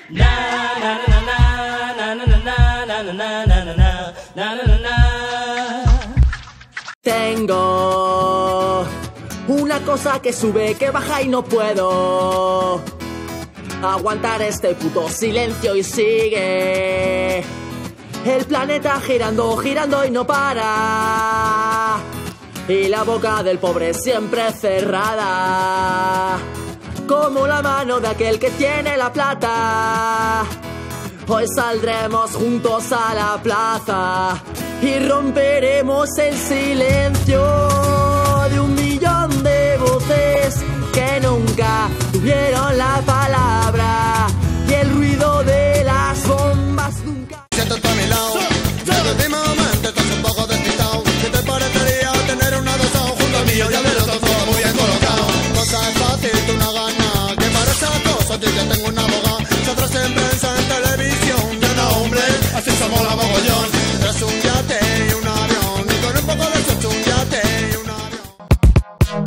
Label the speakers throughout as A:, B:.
A: Tengo una cosa que sube, que baja y no puedo aguantar este puto silencio y sigue. El planeta girando, girando y no para. Y la boca del pobre siempre cerrada. Como la mano de aquel que tiene la plata. Hoy saldremos juntos a la plaza y romperemos el silencio de un millón de voces que nunca tuvieron la palabra y el ruido de las bombas nunca.
B: Siéntate a mi lado, pero últimamente estás un poco despistado. ¿Qué te parecería tener una de esas junto al mío? Ya me lo todo muy bien colocado. Cosa es fácil, tú no ganas. Que para esas cosas yo ya tengo una abogada. Se atrás en prensa, en televisión. Ya no, hombre, así somos la mogollón. Tras un yate y un avión. Y con un poco de suerte un yate y un avión.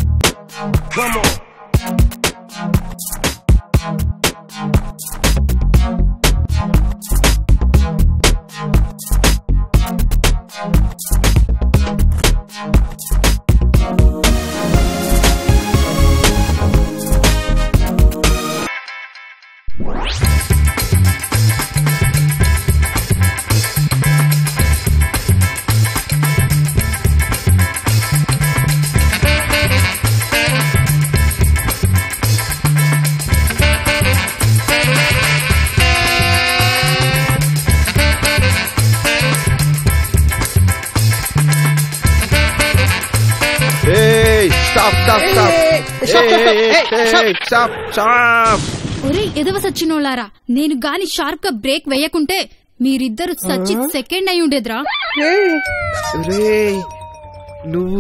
C: Hey, stop, stop, stop. Hey, hey, hey, stop, stop.
D: ఒరే ఎదవ సచ్చినోళ్ళారా నేను గాని sharp గా break వేయకుంటే మీరిద్దరు సచ్చి second అయి ఉండేదిరా
C: రే నువ్వు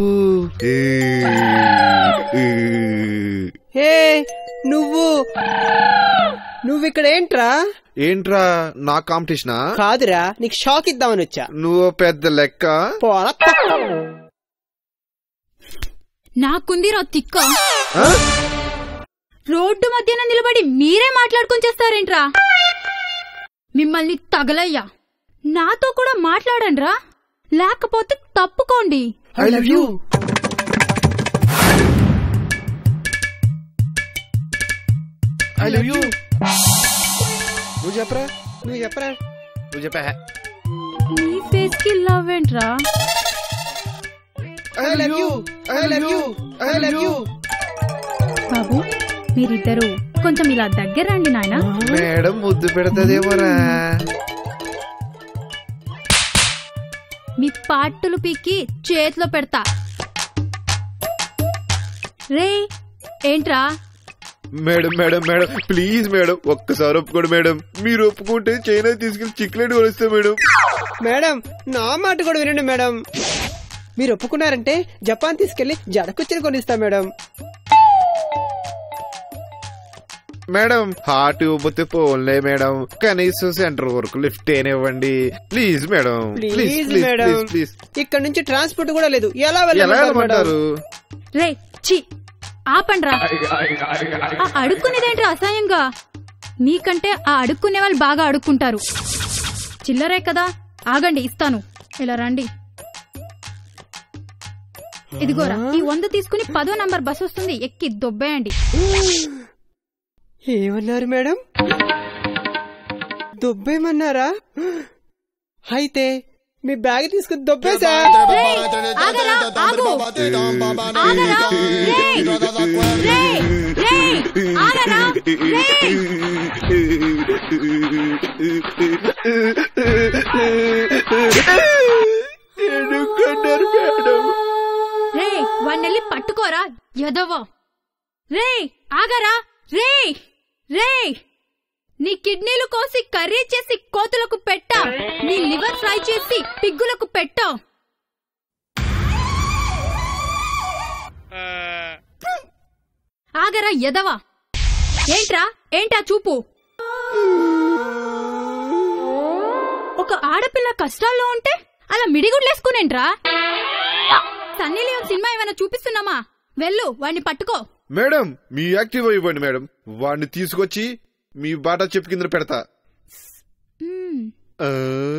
E: హే నువ్వు నువ్వు ఇక్కడ ఏంట్రా
C: ఏంట్రా నా కాంపిటీషనా
E: కాదురా నీకు షాక్ ఇద్దామని వచ్చా
C: నువ్వు పెద్ద లెక్క
E: పోరా
D: నాకుందిరా తిక్క
C: ఆ?
D: రోడ్డు మధ్యన నిలబడి మీరే మాట్లాడుకొని చేస్తారేంట్రా మిమ్మల్ని తగలయ్యా నాతో కూడా మాట్లాడండ్రా లేకపోతే తప్పుకోండి
C: I love you I love you నువ్వు చెప్పరా
E: నువ్వు చెప్పరా
C: నువ్వు చెప్పా
D: నీ ఫేస్ కి లవ్ ఏంట్రా
C: I love you I love you I love you
D: బాబు మీరిద్దరు కొంచెం ఇలా దగ్గర రండి నాయనా
C: మేడం ముద్దు పెడతదేమోరా
D: మీ పాట్టులు పీకి చేతిలో పెడతా రే ఏంట్రా
C: madam madam madam please madam ఒక్కసారి ఒప్పుకోండి మేడం మీరు ఒప్పుకుంటే చైనా తీసుకెళ్లి చిక్లెట్ కొనిస్తే మేడం
E: మేడం నా మాట కూడా వినండి మేడం మీరు ఒప్పుకున్నారంటే జపాన్ తీసుకెళ్లి జడకుచ్చిని కొనిస్తా మేడం
C: మేడం హార్ట్ ఇవ్వకపోతే పోన్లే మేడం కనీసం సెంటర్ వరకు లిఫ్ట్ ఏనివ్వండి please madam
E: please madam
C: please
E: ఇక్కడ నుంచి ట్రాన్స్పోర్ట్ కూడా లేదు ఎలా
C: ఎలా
E: వెళ్ళమంటారు మేడం
C: వెళ్ళమంటారు
D: రే చి ఆపండ్రా ఆ అడుక్కునేదేంట్రా అసహ్యంగా మీకంటే ఆ అడుక్కునే వాళ్ళు బాగా అడుక్కుంటారు చిల్లరే కదా ఆగండి ఇస్తాను ఇలా రండి ఇదిగోరా ఈ వంద తీసుకుని పదో నంబర్ బస్ వస్తుంది ఎక్కి దొబ్బేయండి
E: ఏమన్నారు మేడం దొబ్బేమన్నారా అయితే మీ బ్యాగ్ తీసుకుని దొబ్బేసా
D: రేయ్, ఆగరా, ఆగు. ఆగరా, రేయ్. రేయ్, రేయ్, ఆగరా, రేయ్.
C: ఎందుకన్నారు మేడం
D: రే వాణ్ణెళ్ళి పట్టుకోరా ఎదవో రే ఆగరా రే రే నీ కిడ్నీలు కోసి కర్రీ చేసి కోతులకు పెట్టా నీ లివర్ ఫ్రై చేసి పిగ్గులకు పెట్టా ఆగరా ఎదవా ఏంట్రా ఏంటా చూపు ఒక ఆడపిల్ల కష్టాల్లో ఉంటే అలా మిడిగుడ్లేసుకునేంట్రా సన్నీ లియోన్ సినిమా ఏమైనా చూపిస్తున్నామా వెళ్ళు వాణ్ణి పట్టుకో
C: మేడం మీ యాక్టివ్ ఇవ్వండి మేడం వాడిని తీసుకొచ్చి మీ బాట చెప్పు కింద పెడతా
D: మ్మ్.
C: ఆ?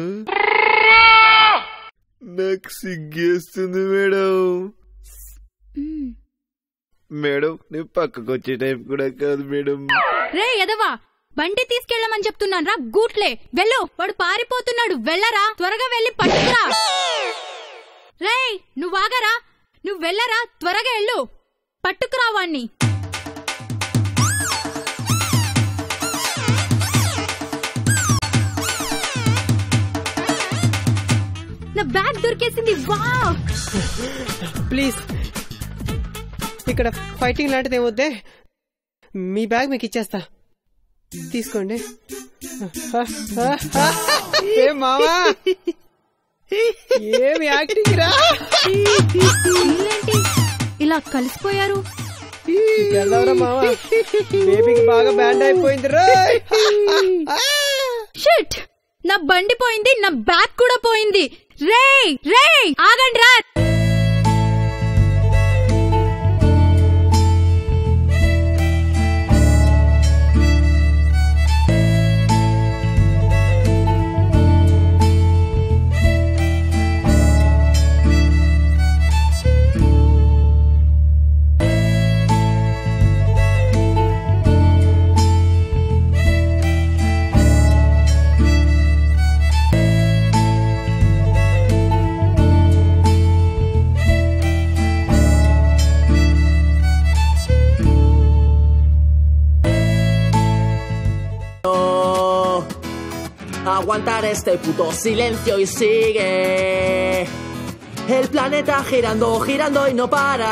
C: నాకు సిగ్గేస్తుంది మేడం
D: మ్మ్.
C: మేడం నేను పక్కకు వచ్చే టైం కూడా కాదు మేడం
D: రే ఎదవా బండి తీసుకెళ్ళమని చెప్తున్నాను రా గూట్లే వెళ్ళు వాడు పారిపోతున్నాడు వెళ్ళరా త్వరగా వెళ్ళి పట్టుకురా రేయ్ నువ్వు ఆగరా నువ్వు వెళ్ళరా త్వరగా వెళ్ళు పట్టుకురా వాణ్ణి నా బ్యాగ్ దొరికేసింది వావ్
E: ప్లీజ్ ఇక్కడ ఫైటింగ్ లాంటిది ఏమొద్దే మీ బ్యాగ్ మీకు ఇచ్చేస్తా తీసుకోండి ఏ మావా ఏం యాక్టింగ్ రా
D: వీళ్ళేంటి ఇలా కలిసిపోయారు
E: వెళ్ళవరా మావా బేబీకి బాగా బ్యాండ్ అయిపోయింది రా
D: షిట్ నా బండి పోయింది నా బ్యాగ్ కూడా పోయింది రేయ్ రేయ్ ఆగండి రా
A: Aguantar este puto silencio y sigue. El planeta girando, girando y no para.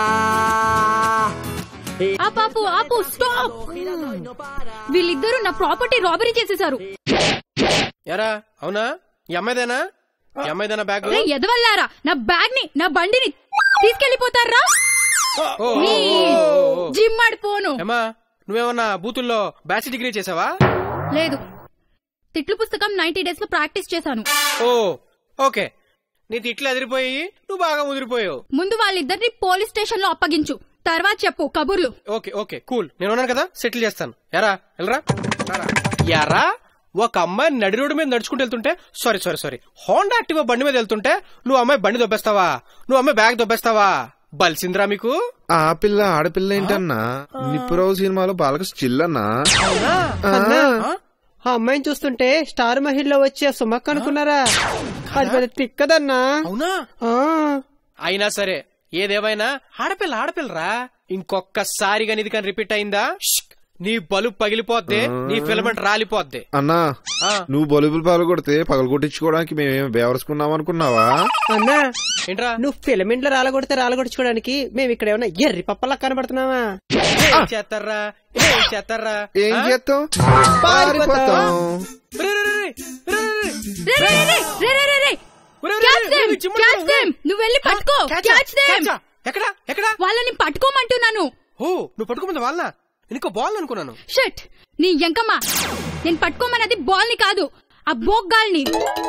A: Y-
D: ఆపు ఆపు ఆపు stop
A: girando y no para.
D: వీళ్ళిద్దరూ నా ప్రాపర్టీ రాబరీ చేసేశారు
F: ఎరా అవునా ఈ అమ్మాయిదేనా ఈ అమ్మాయిదేనా బ్యాగ్
D: రే ఎదవల్లారా నా బ్యాగ్ ని నా బండిని తీసుకెళ్లిపోతారా
F: ఓ, ఓ,
D: నీ
F: ఓ, ఓ, ఓ.
D: జిమ్ ఆడిపోను
F: ఏమ్మా నువ్వేమన్నా బూతుల్లో బ్యాచ్ డిగ్రీ చేసావా
D: లేదు తిట్లు పుస్తకం నైన్టీ డేస్ లో ప్రాక్టీస్ చేశాను
F: ఓ ఓకే నీ తిట్లు ఎదిరిపోయి నువ్వు బాగా ముదిరిపోయావు
D: ముందు వాళ్ళిద్దరిని పోలీస్ స్టేషన్ లో అప్పగించు తర్వాత చెప్పు కబుర్లు
F: ఓకే ఓకే కూల్ నేను ఉన్నాను కదా సెటిల్ చేస్తాను ఎరా వెళ్ళరా రారా. ఎరా ఒక అమ్మాయి నడి రోడ్డు మీద నడుచుకుంటూ వెళ్తుంటే sorry sorry sorry Honda Activa బండి మీద వెళ్తుంటే నువ్వు అమ్మాయి బండి దొబ్బేస్తావా నువ్వు అమ్మాయి బ్యాగ్ దొబ్బేస్తావా బలిసిందిరా మీకు
C: ఆ పిల్ల ఆడపిల్ల ఏంటన్నా నిప్పురావు సినిమాలో బాలక స్టిల్ అన్నా
E: అన్నా
F: ఆ?
E: ఆ అమ్మాయిని చూస్తుంటే స్టార్ మహిళలో వచ్చే సుమక్ అనుకున్నారా అది పెద్ద తిక్కదన్నా
F: అవునా
E: ఆ,
F: అయినా సరే ఏదేమైనా ఆడపిల్ల ఆడపిల్లరా ఇంకొక్కసారి గాని ఇది కానీ రిపీట్ అయిందా షిక్! నీ బలుబు పగిలిపోద్ది నీ ఫిలమెంట్ రాలిపోద్ది
C: అన్నా
F: ఆ,
C: నువ్వు బలుబులు పాలు కొడితే పగలు కొట్టించుకోవడానికి మేమేం బేవరుసుకున్నాం అనుకున్నావా
E: అన్నా
F: ఏంట్రా
E: నువ్వు ఫిలమెంట్లో రాలగొడితే రాలగొడుచుకోవడానికి మేము ఇక్కడ ఏమన్నా ఎర్రి పప్పలా కనబడుతున్నావా
F: ఏం చేస్తారా ఏం చేస్తారా
C: ఏం
F: ఆ?
C: చేస్తాం
E: పారిపోతాం.
C: పారిపోతాం
F: రే, రే, రే, రే, రే, రే,
D: రే రే రే రే రే రే రే
F: రే, రే,
D: క్యాచ్
F: రే,
D: దెమ్
F: రే, చిమ్ములు
D: క్యాచ్
F: రే.
D: దెమ్ నువ్వు వెళ్ళి పట్టుకో
F: క్యాచా?
D: Catch them
F: క్యాచా? ఎక్కడా ఎక్కడా
D: వాళ్ళని పట్టుకోమంటున్నాను
F: ఓ నువ్వు పట్టుకోమంది వాళ్ళ ఇంకో బాల్ అనుకున్నాను
D: షట్ నీ ఎంకమ్మా నేను పట్టుకోమన్నది బాల్ ని కాదు ఆ బోగ్గాల్ని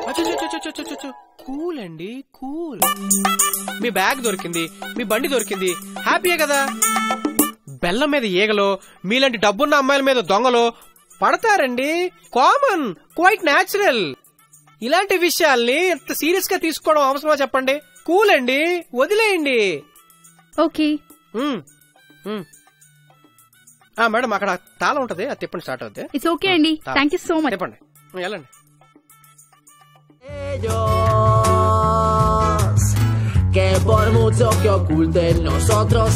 F: కూల్ అండి కూల్ మీ బ్యాగ్ దొరికింది మీ బండి దొరికింది హ్యాపీయే కదా బెల్లం మీద ఈగలో మీలాంటి డబ్బున్న అమ్మాయిల మీద దొంగలు పడతారండి కామన్ క్వైట్ న్యాచురల్ ఇలాంటి విషయాల్ని ఎంత సీరియస్ గా తీసుకోవడం అవసరమా చెప్పండి కూల్ అండి వదిలేయండి
D: ఓకే
F: ఉమ్, ఉమ్. ఆ మేడం అక్కడ తాళం ఉంటది అది తిప్పండి స్టార్ట్ అవుద్ది
D: ఇట్స్ ఓకే అండి
F: తాళం.
D: థ్యాంక్ యూ సో మచ్
F: తిప్పండి ఉమ్, వెళ్ళండి
A: Ellos, que por mucho que oculten nosotros,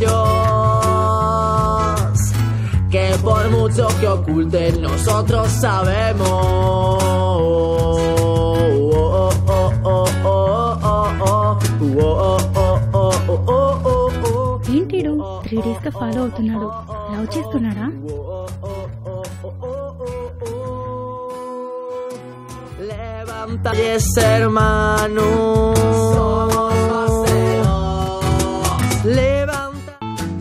A: ellos, que por mucho que oculten nosotros sabemos. Oh, oh, oh, oh, oh, oh, oh, oh, oh, oh, oh, oh, oh.
D: ఏంటిడు three days గా follow అవుతున్నాడు love చేస్తున్నాడా
A: Levanta yes, hermano. Levanta.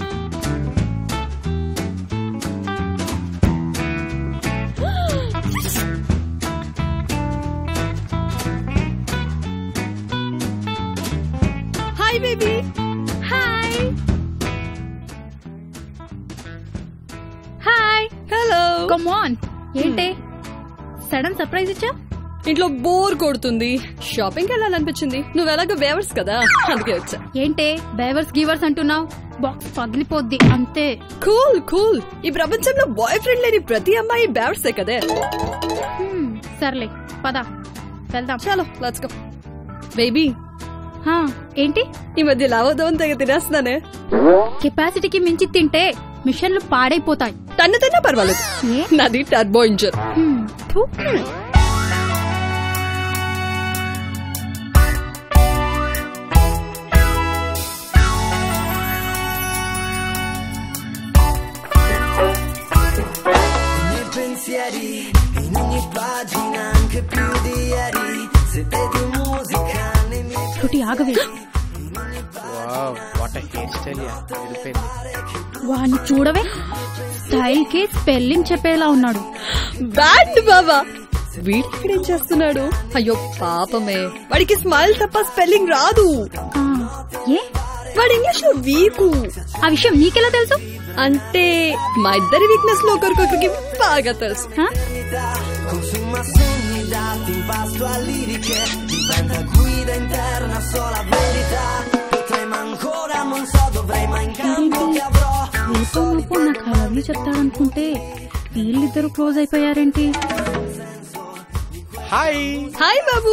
D: Hi baby hi hi hello come on ఏంటే sudden surprise ఇచ్చా
G: ఇంట్లో bore కొడుతుంది shopping వెళ్ళాలనిపించింది నువ్వు ఎలాగో వేవర్స్ కదా అందుకే వచ్చా
D: ఏంటే బేవర్స్ గీవర్స్ అంటున్నావు బాక్స్ పగిలిపోద్ది అంతే
G: కూల్ కూల్ ఈ ప్రపంచంలో బాయ్ ఫ్రెండ్ లేని ప్రతి అమ్మాయి బేవర్సే కదే
D: హ్మ్, సర్లే పద వెళ్దాం
G: చలో లెట్స్ గో బేబీ
D: హా, ఏంటి
G: ఈ మధ్య లావోదవం తెగ తినేస్తున్నానే
D: కెపాసిటీకి మించి తింటే మిషన్లు పాడైపోతాయి
G: తన్న తన్న పర్వాలేదు
D: ఏ
G: నాది టర్బో ఇంజన్
D: హ్మ్, థు.
H: miei pensieri, in ogni pagina anche più di ieri. Se vedi musica nei miei
D: Frooti ఆగవే
F: వావ్ వాట్ హెయిర్ స్టైల్ వెళ్ళిపోయింది
D: వాడిని చూడవే స్టైల్ కి స్పెల్లింగ్ చెప్పేలా ఉన్నాడు
G: బ్యాడ్ బాబా వీడు ఇక్కడ ఏం చేస్తున్నాడు అయ్యో పాపమే వాడికి స్మైల్ తప్ప స్పెల్లింగ్ రాదు
D: ఆ, ఏ
G: వాడు ఇంగ్లీష్ లో వీకు
D: ఆ విషయం నీకెలా తెలుసు
G: అంటే మా ఇద్దరి వీక్నెస్ లో ఒకరికొకరికి బాగా తెలుసు
D: హా?
H: consuma sogni dati in pasto a liriche. Diventa guida interna, sola verità. Potrei ma ancora non so, dovrei ma in cambio che avrò.
D: రేపో మాపో నాకు ఐ లవ్ యూ చెప్తాడనుకుంటే వీళ్ళిద్దరు క్లోజ్ అయిపోయారేంటి
F: హాయ్
G: హాయ్ బాబు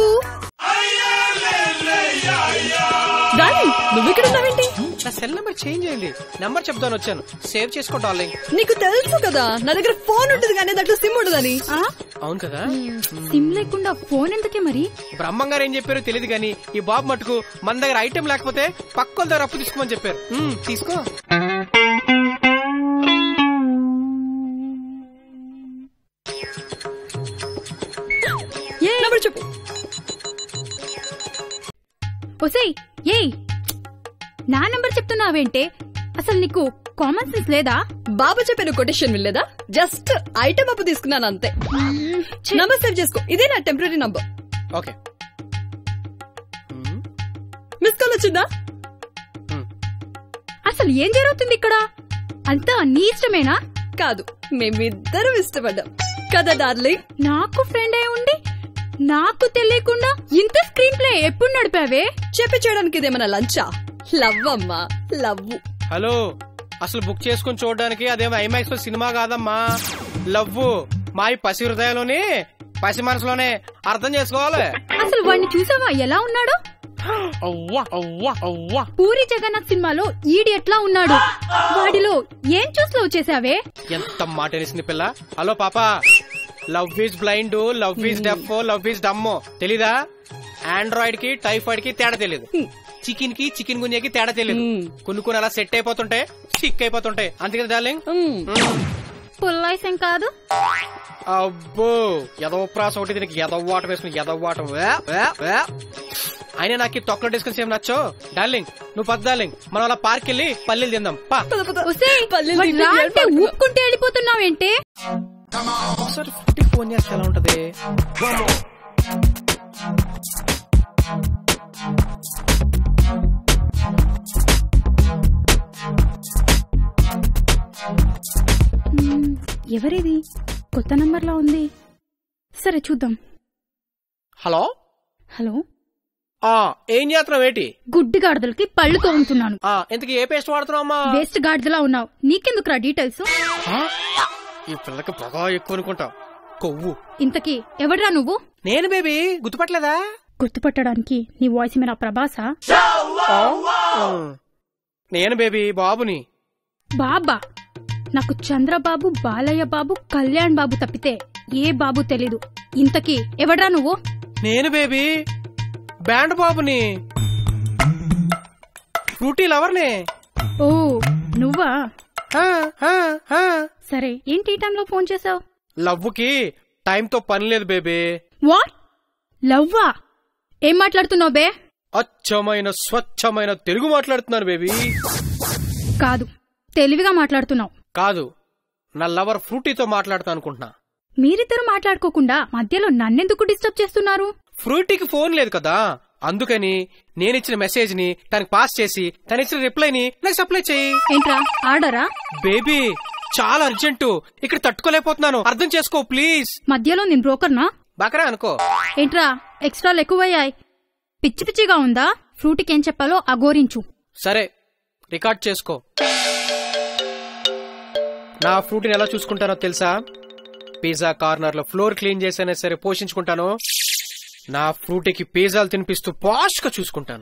G: డార్లింగ్ నువ్వు ఇక్కడ ఉన్నావేంటి
F: నా సెల్ నెంబర్ చేంజ్ అయింది నెంబర్ చెప్తాను వచ్చాను సేవ్ చేసుకో డార్లింగ్
G: నీకు తెలుసు కదా నా దగ్గర ఫోన్ ఉంటుంది కానీ దాంట్లో సిమ్ ఉండదని
D: ఆ?
F: అవును కదా
D: సిమ్ లేకుండా ఫోన్ ఎందుకే మరి
F: బ్రహ్మం గారు ఏం చెప్పారో తెలియదు కానీ ఈ బాబు మటుకు మన దగ్గర ఐటెం లేకపోతే పక్కల దగ్గర అప్పు తీసుకోమని చెప్పారు మ్మ్, తీసుకో
G: నెంబర్ చెప్పు
D: ఒసేయ్ ఏయ్ నా నంబర్ చెప్తున్నావేంటే అసలు నీకు కామన్ సెన్స్ లేదా
G: బాబా చెప్పిన కొటేషన్ వినలేదా జస్ట్ ఐటమ్ అప్పు తీసుకున్నాను అంతే నంబర్ సేవ్ చేసుకో ఇదే నా temporary number
F: okay hmm,
G: miss call వచ్చిందా
D: అసలు ఏం జరుగుతుంది ఇక్కడ అంతా నీ ఇష్టమేనా
G: కాదు మేమిద్దరం ఇష్టపడ్డాం కదా డార్లింగ్
D: నాకు ఫ్రెండ్ అయి ఉండి నాకు తెలియకుండా ఇంత స్క్రీన్ ప్లే ఎప్పుడు నడిపావే
G: చెప్పి చేయడానికి ఇదేమన్నా లంచా లవ్ అమ్మా లవ్
F: హలో అసలు బుక్ చేసుకుని చూడడానికి అదేమో ఐమాక్స్ లో సినిమా కాదమ్మా లవ్ మా ఈ పసి హృదయంలోని పసి మనసులోనే అర్థం చేసుకోవాలి
D: అసలు వాడిని చూసావా ఎలా ఉన్నాడు
F: అవ్వా అవ్వా అవ్వా
D: పూరి జగన్నాథ్ సినిమాలో ఈడి ఎట్లా ఉన్నాడు వాడిలో ఏం చూసి లవ్ చేసావే
F: ఎంత మాట అనేసింది పిల్ల హలో పాప love is blind love is deaf love is డమ్మో తెలీదా ఆండ్రాయిడ్ కి టైఫాయిడ్ కి తేడా తెలియదు చికెన్ కి చికెన్ గున్యాకి తేడా తెలియదు
G: Hmm.
F: కొన్ని కొన్ని అలా సెట్ అయిపోతుంటాయి సిక్ అయిపోతుంటాయి అంతే కదా డార్లింగ్
D: పుల్లైసం కాదు
F: అబ్బో ఎదవ ప్రాస ఒకటి దీనికి ఎదవ వాటం వేసుకుని ఎదవ వాటం వే, వే, వే. అయినా నాకు ఈ తొక్కలో డిస్కస్ ఏం నచ్చో డార్లింగ్ నువ్వు పద్దు డార్లింగ్ మనం అలా పార్క్ వెళ్ళి పల్లీలు తిందాం పా
D: ఒసేయ్,
G: పల్లెలు
D: వాడు
G: తింటే
D: రా అంటే
G: ఏర్పాటు.
D: ఊపుకుంటే వెళ్ళిపోతున్నావేంటే
F: ఒకసారి ఫుట్టి ఫోన్ చేస్తే ఎలా ఉంటది
D: మ్మ్, ఎవరిది కొత్త నంబర్లా ఉంది సరే చూద్దాం
F: హలో
D: హలో
F: ఆ ఏం చేస్తున్నావు ఏంటి
D: గుడ్డి గాడిదలకి పళ్ళు తోముతున్నాను
F: ఆ ఇంతకీ ఏ పేస్ట్ వాడుతున్నావు అమ్మా
D: వేస్ట్ గాడిదలా ఉన్నావు నీకెందుకురా డీటెయిల్స్
F: ఆ? ఈ పిల్లకి పొగ ఎక్కువ అనుకుంటావు కొవ్వు
D: ఇంతకీ ఎవడ్రా నువ్వు
F: నేను బేబీ గుర్తుపట్టలేదా
D: గుర్తుపట్టడానికి నీ వాయిస్ మీద ప్రభాసా
F: నేను బేబీ బాబుని
D: బాబా నాకు చంద్రబాబు బాలయ్య బాబు కళ్యాణ్ బాబు తప్పితే ఏ బాబు తెలీదు ఇంతకీ ఎవడ్రా నువ్వు
F: నేను బేబీ బ్యాండ్ బాబుని ఫ్రూటీ లవర్ని
D: ఓ నువ్వా
F: ఆ, ఆ, ఆ.
D: సరే ఏంటి ఈ టైంలో ఫోన్ చేసావు
F: లవ్వుకి టైంతో పని లేదు బేబీ
D: వాట్ లవ్వా ఏం మాట్లాడుతున్నావు బే
F: అచ్చమైన స్వచ్ఛమైన తెలుగు మాట్లాడుతున్నాను బేబీ
D: కాదు తెలివిగా మాట్లాడుతున్నావు
F: కాదు నా లవర్ ఫ్రూటీతో మాట్లాడుతా అనుకుంటున్నా
D: మీరిద్దరు మాట్లాడుకోకుండా మధ్యలో నన్నెందుకు డిస్టర్బ్ చేస్తున్నారు
F: ఫ్రూటీకి ఫోన్ లేదు కదా అందుకని నేనిచ్చిన మెసేజ్ ని తనకి పాస్ చేసి తను ఇచ్చిన రిప్లై ని నాకు సప్లై చెయ్యి
D: ఏంట్రా ఆర్డరా
F: బేబీ చాలా అర్జెంటు ఇక్కడ తట్టుకోలేకపోతున్నాను అర్థం చేసుకో ప్లీజ్
D: మధ్యలో నేను బ్రోకర్నా
F: బాకరా అనుకో
D: ఏంట్రా ఎక్స్ట్రాలు ఎక్కువయ్యాయి పిచ్చి పిచ్చిగా ఉందా ఫ్రూటీకి ఏం చెప్పాలో అఘోరించు
F: సరే రికార్డ్ చేసుకో నా ఫ్రూట్ని ఎలా చూసుకుంటానో తెలుసా పిజ్జా కార్నర్ లో ఫ్లోర్ క్లీన్ చేసైనా సరే పోషించుకుంటాను నా ఫ్రూటీకి పిజ్జాలు తినిపిస్తూ పాష్ గా చూసుకుంటాను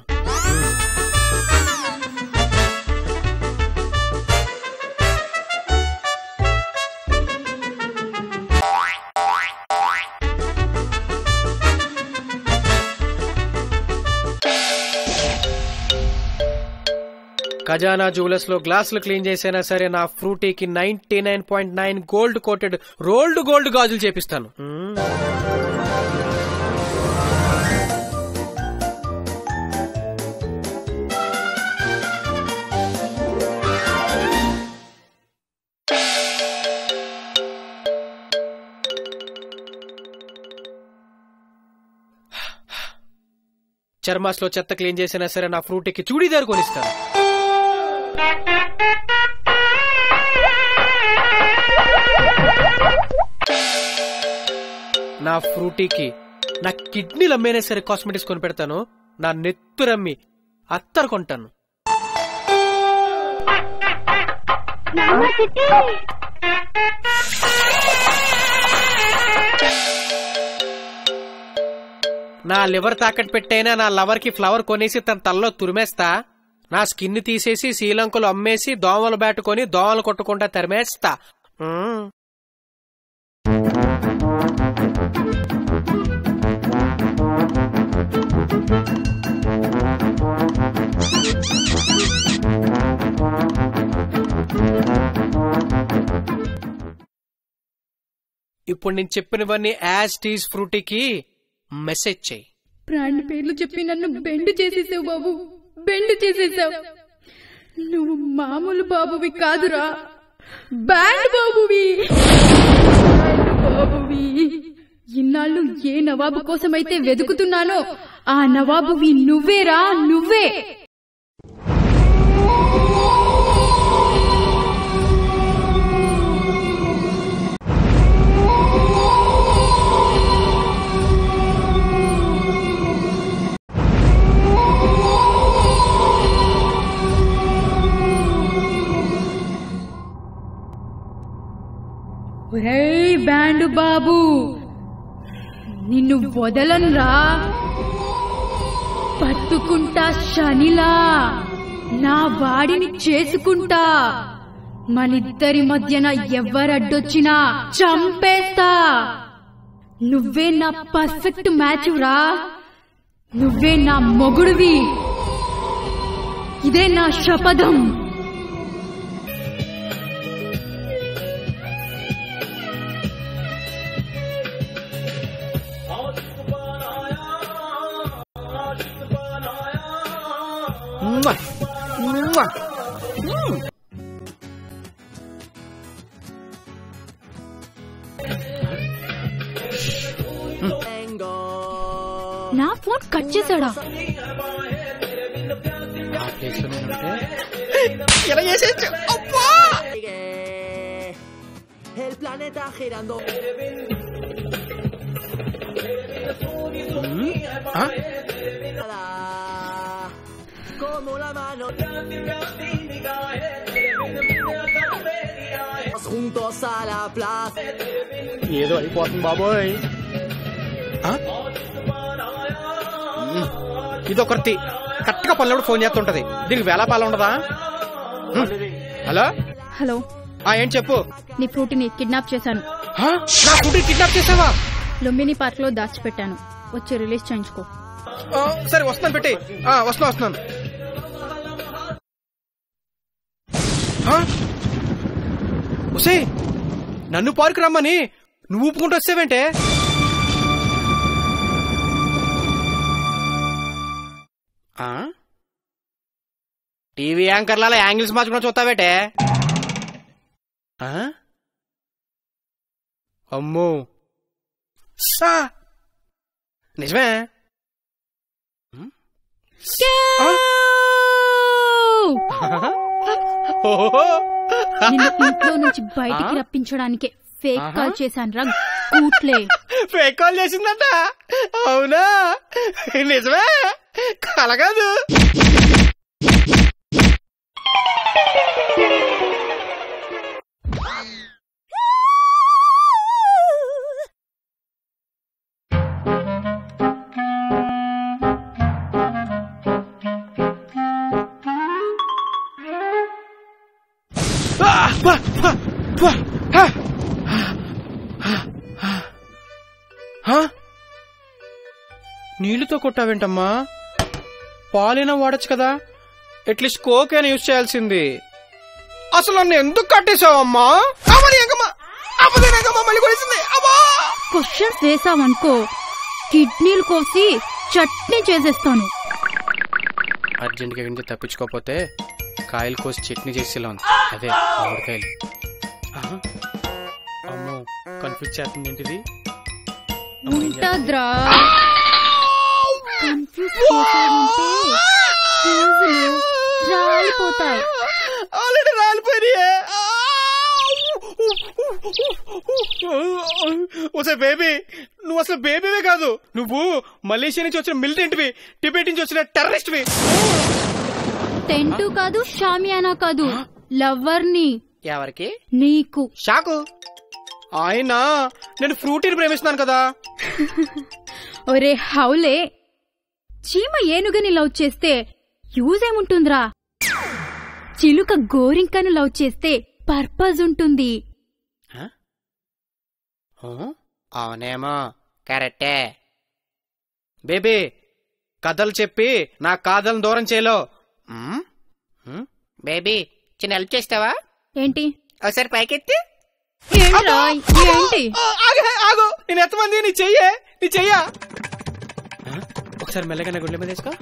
F: ఖజానా జ్యువెలర్స్ లో గ్లాసులు క్లీన్ చేసైనా సరే నా ఫ్రూటీకి ninety nine point nine gold coated rolled gold గాజులు చేపిస్తాను మ్మ్. చర్మాస్ లో చెత్త క్లీన్ చేసినా సరే నా ఫ్రూటీకి చూడీదారు కొనిస్తాను నా ఫ్రూటీకి నా కిడ్నీలు అమ్మేనా సరే కాస్మెటిక్స్ కొని పెడతాను నా నెత్తురమ్మి అత్తరు కొంటాను నా లివర్ తాకట్టు పెట్టైనా నా లవర్ కి ఫ్లవర్ కొనేసి తన తలలో తురిమేస్తా నా స్కిన్ తీసేసి శ్రీలంకలు అమ్మేసి దోమలు బ్యాటుకొని దోమలు కొట్టకుండా తరిమేస్తా మ్మ్. ఇప్పుడు నేను చెప్పినవన్నీ యాజ్ టీజ్ ఫ్రూటీకి మెసేజ్ చెయ్యి
D: బ్రాండ్ పేర్లు చెప్పి నన్ను బెండ్ చేసేసావు బాబు బెండ్ చేసేసావు నువ్వు మామూలు బాబువి కాదురా బ్యాండ్ బాబువి బ్యాండ్ బాబువి ఇన్నాళ్ళు ఏ నవాబు కోసమైతే వెతుకుతున్నానో ఆ నవాబువి నువ్వేరా నువ్వే ఒరేయ్ బ్యాండ్ బాబు నిన్ను వదలన్రా పట్టుకుంటా శనిలా నా వాడిని చేసుకుంటా మనిద్దరి మధ్యన ఎవరడ్డొచ్చినా చంపేస్తా నువ్వే నా పర్ఫెక్ట్ మ్యాచ్ రా నువ్వే నా మొగుడివి ఇదే నా శపథం
F: మ్మ్. మ్మ్.
A: Tengo.
D: నా ఫోన్ కట్ చేశాడా
F: ఆ place లో నేనుంటే ఎలా చేసేయచ్చు? అబ్బా!
A: Sigue. El planeta girando.
F: ఆ?
A: Nada. Como la mano. Juntos a la plaza.
F: ఏదో అయిపోతుంది బాబోయ్ ఆ? మ్మ్. ఇదొకటి కరెక్ట్ గా పనులు ఫోన్ చేస్తుంటది దీనికి వేళ పాల ఉండదా మ్మ్. హలో
D: హలో
F: ఆ ఏం చెప్పు
D: నీ ఫ్రూట్ని కిడ్నాప్ చేశాను
F: ఆ? నా ఫుడ్ కిడ్నాప్ చేసావా
D: లుంబిని పార్క్ లో దాచిపెట్టాను వచ్చి రిలీజ్ చేయించుకో
F: ఆ, సరే వస్తున్నాను పెట్టి ఆ, వస్తున్నా వస్తున్నాను ఆ? ఒసేయ్ నన్ను పార్కు రమ్మని నువ్వు ఊపుకుంటూ వస్తావేంటే ఆ? టీవీ యాంకర్ల యాంగిల్స్ మార్చుకుని చూస్తావేటే ఆ? అమ్మో సా నిజమే ఆ? ఓహో
D: నిన్ను ఇంట్లో నుంచి బయటికి రప్పించడానికే ఫేక్ కాల్ చేశాను రా కూట్లే
F: ఫేక్ కాల్ చేసిందంట అవునా నిజమే కలగాదు నీళ్లతో కొట్టావేంటమ్మా పాలైనా వాడచ్చు కదా అట్లీస్ట్ కోక్ అయినా యూజ్ చేయాల్సింది అసలు నన్ను ఎందుకు కట్టేశావమ్మా అమ్మని ఎంకమ్మా అమ్మది ఎంకమ్మా మళ్ళీ కొడిసింది అమ్మా
D: క్వశ్చన్స్ వేసావనుకో కిడ్నీలు కోసి చట్నీ చేసేస్తాను
F: అర్జెంట్గా ఇంటి తప్పించుకోకపోతే కాయలు కోసి చట్నీ చేసేలా ఉంది అదే మామిడికాయలు ఆహా. అమ్మో కన్ఫ్యూజ్ చేస్తుంది ఏంటిది అమ్మో, ఏం చేస్తుంది?
D: ఉంటద్రా కన్ఫ్యూజ్ చేసావంటే ఫీజులు రాలిపోతాయి
F: ఆల్రెడీ రాలిపోయినాయే ఓసే బేబీ నువ్వు అసలు బేబీవే కాదు నువ్వు మలేషియా నుంచి వచ్చిన మిలిటెంట్వి టిబెట్ నుంచి వచ్చిన టెర్రరిస్ట్వి
D: టెంటు కాదు షామియానా కాదు లవ్వర్ని
F: ఎవరికి
D: నీకు
F: షాకు ఆయన నేను ఫ్రూటీని ప్రేమిస్తున్నాను కదా
D: ఒరే హౌలే చీమ ఏనుగని లవ్ చేస్తే యూజ్ ఏముంటుందిరా చిలుక గోరింకను లవ్ చేస్తే పర్పస్ ఉంటుంది
F: అవునేమో కరెక్టే బేబీ కథలు చెప్పి నా కాదలను దూరం చేయలో బేబీ చిన్న హెల్ప్ చేస్తావా
D: ఏంటి
F: ఒకసారి పైకెత్తి
D: ఏంట్రా? ఏంటి
F: ఆగు ఆగు నేను ఎంతమంది నీ చెయ్యే నీ చెయ్యా ఒకసారి మెల్లగా నా గుండె మీద వేసుకో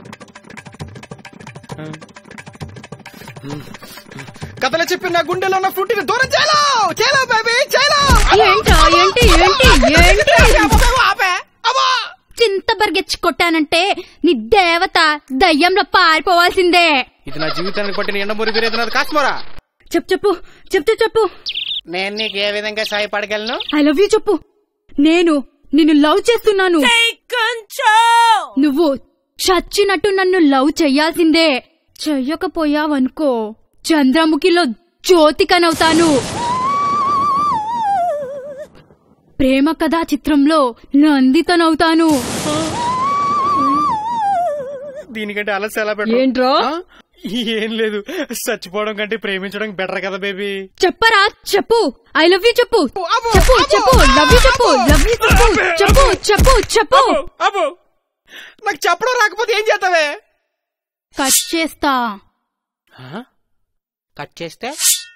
F: కథలు చెప్పి నా గుండెలో ఉన్న ఫ్రూటీని దూరం చేయలో చేయలో బేబీ చేయలో
D: ఏంట్రా? ఏంటి ఏంటి ఏంటి చింత బర్గెచ్చి కొట్టానంటే నీ దేవత దయ్యంలో పారిపోవాల్సిందే
F: ఇది నా జీవితానికి పట్టిన ఎండమూరి వీరేదన్నది కాశ్మోరా
D: చెప్పు చెప్పు చెప్పు చెప్పు
F: నేను నీకు ఏ విధంగా సాయపడగలను
D: ఐ లవ్ యూ చెప్పు నేను నిన్ను లవ్ చేస్తున్నాను నువ్వు చచ్చినట్టు నన్ను లవ్ చెయ్యాల్సిందే చెయ్యకపోయావనుకో చంద్రముఖిలో జ్యోతికనవుతాను ప్రేమ కథా చిత్రంలో నందితనవుతాను
F: దీనికంటే అలసి ఎలా పెట్టు
G: ఏంట్రా
F: ఆ? ఏం లేదు చచ్చిపోవడం కంటే ప్రేమించడం బెటర్ కదా బేబీ
D: చెప్పరా చెప్పు ఐ లవ్ యూ చెప్పు చెప్పు చెప్పు లవ్ యూ చెప్పు లవ్ యూ చెప్పు చెప్పు చెప్పు చెప్పు
F: అబ్బో నాకు చెప్పడం రాకపోతే ఏం చేస్తావే
D: కట్ చేస్తా
F: కట్ చేస్తే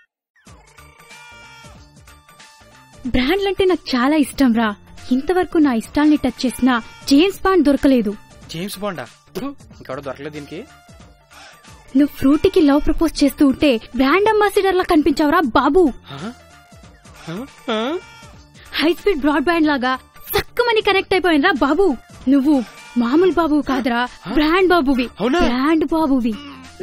D: బ్రాండ్లంటే నాకు చాలా ఇష్టం రా ఇంతవరకు నా ఇష్టాల్ని టచ్ చేసిన జేమ్స్ బాండ్ దొరకలేదు
F: జేమ్స్ బాండా ఇంకెవడో దొరకలేదు దీనికి
D: నువ్వు ఫ్రూటీకి లవ్ ప్రపోజ్ చేస్తూ ఉంటే బ్రాండ్ అంబాసిడర్ లా కనిపించావురా బాబు హై స్పీడ్ బ్రాడ్ బ్యాండ్ లాగా తక్కువని కనెక్ట్ అయిపోయినరా బాబు నువ్వు మామూలు బాబు కాదురా బ్రాండ్ బాబువి
F: అవునా?
D: బ్రాండ్ బాబువి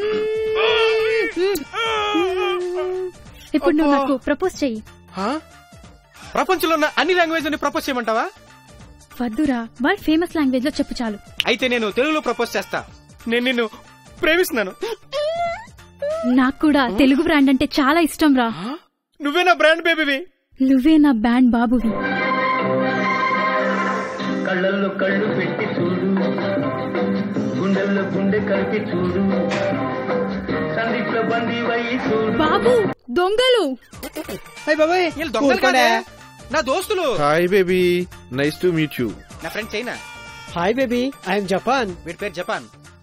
D: ఇప్పుడు నువ్వు నాకు ప్రపోజ్ చెయ్యి
F: ప్రపంచంలో ఉన్న అన్ని లాంగ్వేజ్ ని ప్రపోజ్ చేయమంటావా
D: వద్దురా వరల్డ్ ఫేమస్ లాంగ్వేజ్ లో చెప్పు చాలు
F: అయితే నేను తెలుగులో ప్రపోజ్ చేస్తా నేను నిన్ను ప్రేమిస్తున్నాను
D: నాకు కూడా తెలుగు బ్రాండ్ అంటే చాలా ఇష్టం రా
F: నువ్వే నా బ్రాండ్ బేబీవి
D: నువ్వే నా బ్యాండ్ బాబువి
I: కళ్ళల్లో కళ్ళు పెట్టి చూడు గుండెల్లో గుండె కలిపి చూడు సందీప్లో బందీ వై చూడు
D: బాబు దొంగలు
E: అయ్య బాబాయ్
F: వీళ్ళు దొంగలు కాదే నా దోస్తులు
C: hi baby nice to meet you
F: నా friend China
E: hi baby I'm Japan
F: వీడి పేరు జపాన్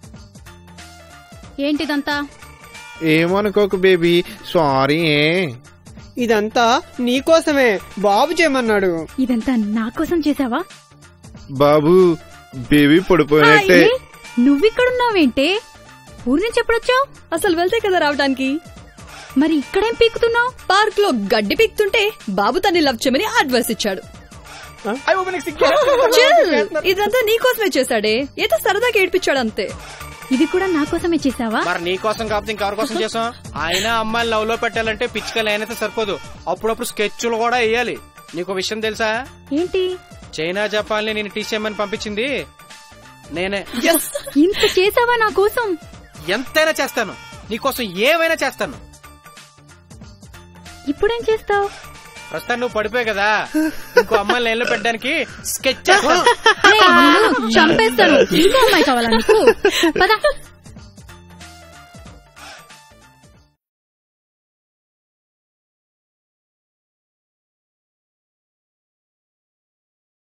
D: ఏంటిదంతా
C: ఏమనుకోకు బేబీ సారీ ఏ
E: ఇదంతా నీకోసమే బాబు చేయమన్నాడు
D: ఇదంతా నా కోసం చేసావా
C: బాబు బేబీ పడిపోయినట్టే
D: ఏ? నువ్విక్కడున్నావేంటే ఊరి నుంచి ఎప్పుడొచ్చావు
G: అసలు వెళ్తే కదా రావడానికి
D: మరి ఇక్కడేం పీకుతున్నావు
G: పార్క్ లో గడ్డి పీక్తుంటే బాబు తన్ని లవ్ చేయమని అడ్వైస్ ఇచ్చాడు
F: అయ్యో, నీకు సిగ్గు.
G: Chill. ఇదంతా నీకోసమే చేశాడే ఏదో సరదాగా ఏడిపించాడు అంతే
D: ఇది కూడా నా కోసమే చేసావా
F: మరి నీ కోసం కాకపోతే ఇంకెవరి కోసం చేసాం ఆయన అమ్మాయిని లవ్ లో పెట్టాలంటే పిచ్చిగా లేనైతే సరిపోదు అప్పుడప్పుడు స్కెచ్లు కూడా వేయాలి నీకు విషయం తెలుసా
D: ఏంటి
F: చైనా జపాన్ నేను టీచ్ చేయమని పంపించింది నేనే
D: ఇంత చేసావా నా కోసం
F: ఎంతైనా చేస్తాను నీకోసం ఏమైనా చేస్తాను
D: ఇప్పుడేం చేస్తావు
F: ప్రస్తుతం నువ్వు పడిపోయావు కదా ఇంకో అమ్మాయిని లైన్లో పెట్టడానికి స్కెచ్ చేస్తాను
D: చంపేస్తాను ఇంకో అమ్మాయి కావాలా నీకు పద